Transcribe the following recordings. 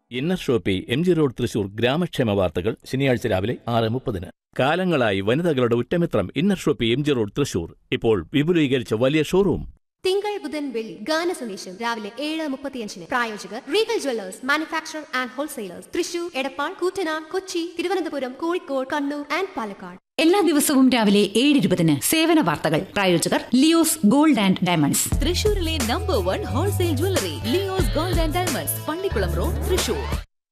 Inner shoppe M G road Thrissur ഗ്രാമക്ഷേമ വാർത്തകൾ ശനിയാഴ്ച രാവിലെ ആറ് മുപ്പതിന് കാലങ്ങളായി വനിതകളുടെ ഉറ്റമിത്രം inner shoppe M G road Thrissur ഇപ്പോൾ വിപുലീകരിച്ച വലിയ ഷോറൂം തിങ്കൾ ബുധൻ വെള്ളി ഗാന സന്ദേശം രാവിലെ ഏഴ് മുപ്പത്തിയഞ്ചിന് പ്രായോജകർ Regal jewellers manufacture and wholesalers Thrissur Edappal Koottanad Kochi Thiruvananthapuram Kozhikode Kannur and Palakkad എല്ലാ ദിവസവും രാവിലെ ഏഴ് ഇരുപതിന് സേവന വാർത്തകൾ പ്രായോജകർ ലിയോസ് ഗോൾഡ് ആൻഡ് ഡയമണ്ട്സ് തൃശൂരിലെ number one wholesale jewellery Leo's gold and diamonds Pallikulam road Thrissur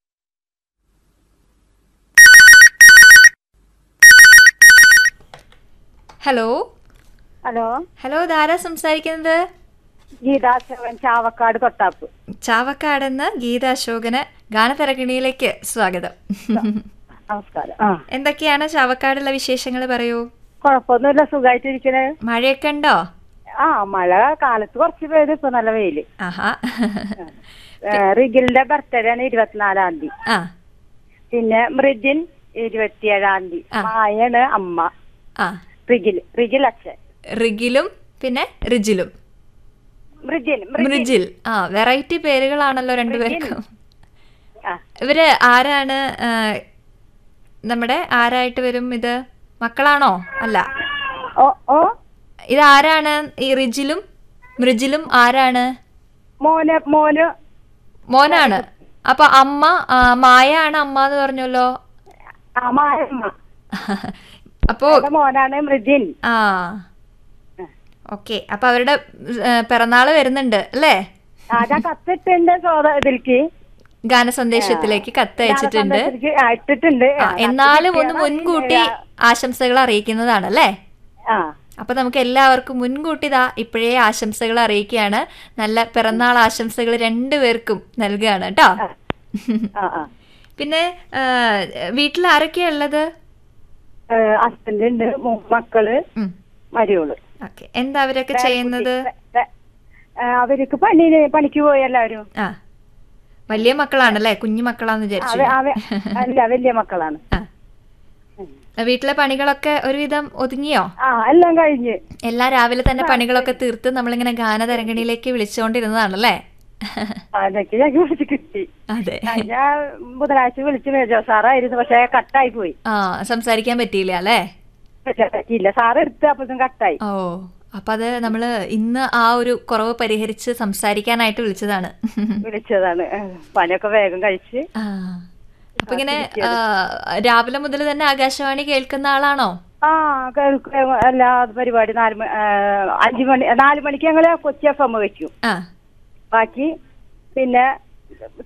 hello hello hello ഇതാരാ സംസാരിക്കുന്നത് ഗീതാശവൻ ചാവക്കാട് തൊട്ടാപ്പ് ചാവക്കാടെന്ന് ഗീത അശോകന് ഗാനതരകിണിയിലേക്ക് സ്വാഗതം നമസ്കാരം ആ എന്തൊക്കെയാണ് ചാവക്കാടുള്ള വിശേഷങ്ങൾ പറയൂ കുഴപ്പമൊന്നുമില്ല സുഖമായിട്ടിരിക്കണേ മഴയൊക്കെ ഉണ്ടോ ആ മഴ കാലത്ത് കുറച്ച് പെയ്ത് ഇപ്പൊ നല്ല വെയില് ആഹാ ഏ, റിഗിലിന്റെ ബർത്ത്ഡേ ആണ് ഇരുപത്തിനാലാം തീയതി ആ പിന്നെ മൃജിൻ ഇരുപത്തിയേഴാം തീയതി ആ. മായാണ് അമ്മ ആ റിഗിൽ റിഗിൽ അച്ഛൻ റിഗിലും പിന്നെ റിജിലും മൃജിൻ മൃജിൻ മൃജിൽ ആ വെറൈറ്റി പേരുകളാണല്ലോ രണ്ടുപേർക്കും ആ ഇവര് ആരാണ് ആ, നമ്മുടെ ആരായിട്ട് വരും ഇത് മക്കളാണോ അല്ല ഓ ഓ ഇത് ആരാണ് ഈ റിജിലും മൃജിലും ആരാണ് മോന് മോന് മോനാണ് അപ്പൊ അമ്മ ആ, മായ ആണ് അമ്മ എന്ന് പറഞ്ഞല്ലോ ആ മായമ്മ അപ്പോ എന്റെ മോനാണ് മൃജിൻ ആ ഓക്കെ അപ്പൊ അവരുടെ ഏ, പിറന്നാള് വരുന്നുണ്ട് അല്ലേ ആ ഞാൻ കത്തിട്ടുണ്ട് സോദ ഇതിലേക്ക് ഗാനസന്ദേശത്തിലേക്ക് കത്ത് അയച്ചിട്ടുണ്ട് സന്ദേശത്തിലേക്ക് ആ, ഇട്ടിട്ടുണ്ട് ആ, എന്നാലും ഒന്ന് മുൻകൂട്ടി ആശംസകൾ അറിയിക്കുന്നതാണ് അല്ലേ ആ അപ്പൊ നമുക്ക് എല്ലാവർക്കും മുൻകൂട്ടി ഇതാ ഇപ്പോഴേ ആശംസകൾ അറിയിക്കുകയാണ് നല്ല പിറന്നാൾ ആശംസകൾ രണ്ടുപേർക്കും നൽകുകയാണ് കേട്ടോ ആ ആ പിന്നെ ആ, വീട്ടിൽ ആരൊക്കെയാ ഉള്ളത് ഹസ്ബൻഡ് ഉണ്ട് മൂന്ന് മക്കള് ഉം. മരിയോള് ഓക്കെ എന്താ അവരൊക്കെ ചെയ്യുന്നത് ആ, അവർക്ക് പണി പണിക്ക് പോയി എല്ലാവരും ആ വലിയ മക്കളാണല്ലേ കുഞ്ഞു മക്കളാന്ന് വിചാരിച്ചു അവ- അവ- അല്ല വലിയ മക്കളാണ് ആ വീട്ടിലെ പണികളൊക്കെ ഒരുവിധം ഒതുങ്ങിയോ ആ എല്ലാം കഴിഞ്ഞ് എല്ലാം രാവിലെ തന്നെ പണികളൊക്കെ തീർത്ത് നമ്മളിങ്ങനെ ഗാനതരംഗണിയിലേക്ക് വിളിച്ചുകൊണ്ടിരുന്നതാണല്ലേ അതൊക്കെ ഞങ്ങൾക്ക് വിളിച്ച് കിട്ടി അതെ ഞാൻ ബുധനാഴ്ച വിളിച്ച് മേജോ സാറായിരുന്നു പക്ഷെ കട്ടായി പോയി ആ സംസാരിക്കാൻ പറ്റിയില്ല അല്ലേ ഇല്ല സാറ് എടുത്ത് അപ്പോഴത്തും കട്ടായി ഓ അപ്പൊ അത് നമ്മള് ഇന്ന് ആ ഒരു കുറവ് പരിഹരിച്ച് സംസാരിക്കാനായിട്ട് വിളിച്ചതാണ് വിളിച്ചതാണ് ആ, പണിയൊക്കെ വേഗം കഴിച്ച് ആ അപ്പൊ ഇങ്ങനെ ആ, രാവിലെ മുതൽ തന്നെ ആകാശവാണി കേൾക്കുന്ന ആളാണോ ആ കേൾക്കും എല്ലാ പരിപാടി നാല് മണി ആ, അഞ്ച് മണി നാല് മണിക്ക് ഞങ്ങള് കൊച്ചി എഫ് എം വെക്കും ആ ബാക്കി പിന്നെ